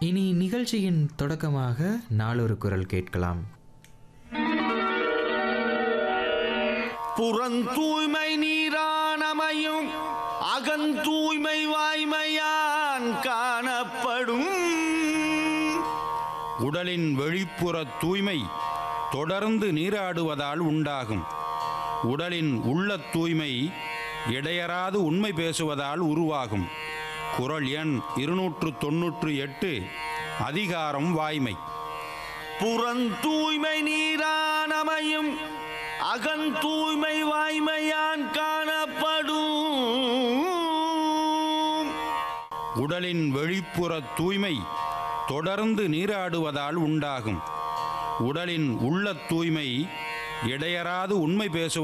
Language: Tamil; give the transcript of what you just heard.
இனி நிகழ்ச்சியின் தொடக்கமாக நாளொரு குரல் கேட்கலாம் புறந்தூய்மை நீரானமையும் அகந்தூய்மை வாய்மையான் காணப்படும் உடலின் வெளிப்புற தூய்மை தொடர்ந்து நீராடுவதால் உண்டாகும் உடலின் உள்ள தூய்மை இடையறாது உண்மை பேசுவதால் உருவாகும் குறள் எண் இருநூற்று தொன்னூற்று எட்டு அதிகாரம் வாய்மை புறந்தூய்மை நீரானமையும் அகந்தூய்மை வாய்மையான் காணப்படும் உடலின் வெளிப்புற தூய்மை தொடர்ந்து நீராடுவதால் உண்டாகும் உடலின் உள்ள தூய்மை இடையறாது உண்மை பேசுவதால்